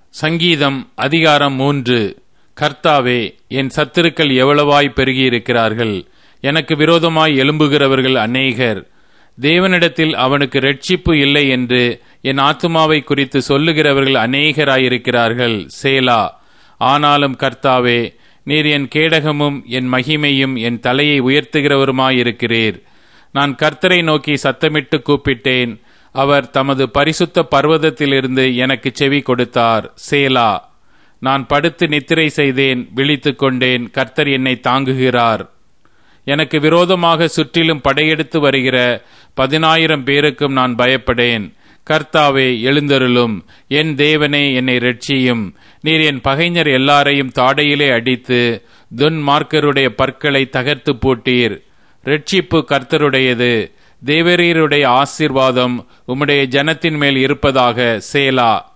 சங்கீதம் அதிகாரம் மூன்று கர்த்தாவே என் சத்துருக்கள் எவ்வளவாய் பெருகியிருக்கிறார்கள் எனக்கு விரோதமாய் எழும்புகிறவர்கள் அநேகர் தேவனிடத்தில் அவனுக்கு ரட்சிப்பு இல்லை என்று என் ஆத்துமாவை குறித்து சொல்லுகிறவர்கள் அநேகராயிருக்கிறார்கள் சேலா ஆனாலும் கர்த்தாவே நீர் என் கேடகமும் என் மகிமையும் என் தலையை உயர்த்துகிறவருமாயிருக்கிறீர் நான் கர்த்தரை நோக்கி சத்தமிட்டு கூப்பிட்டேன் அவர் தமது பரிசுத்த பர்வதத்திலிருந்து எனக்கு செவி கொடுத்தார் சேலா நான் படுத்து நித்திரை செய்தேன் விழித்துக் கொண்டேன் கர்த்தர் என்னை தாங்குகிறார் எனக்கு விரோதமாக சுற்றிலும் படையெடுத்து வருகிற பதினாயிரம் பேருக்கும் நான் பயப்படேன் கர்த்தாவே எழுந்தருளும் என் தேவனே என்னை ரட்சியும் நீர் என் பகைஞர் எல்லாரையும் தாடையிலே அடித்து துன்மார்க்கருடைய பற்களை தகர்த்து போட்டீர் ரட்சிப்பு கர்த்தருடையது தேவரீருடைய ஆசீர்வாதம் உம்முடைய ஜனத்தின் மேல் இருப்பதாக சேலா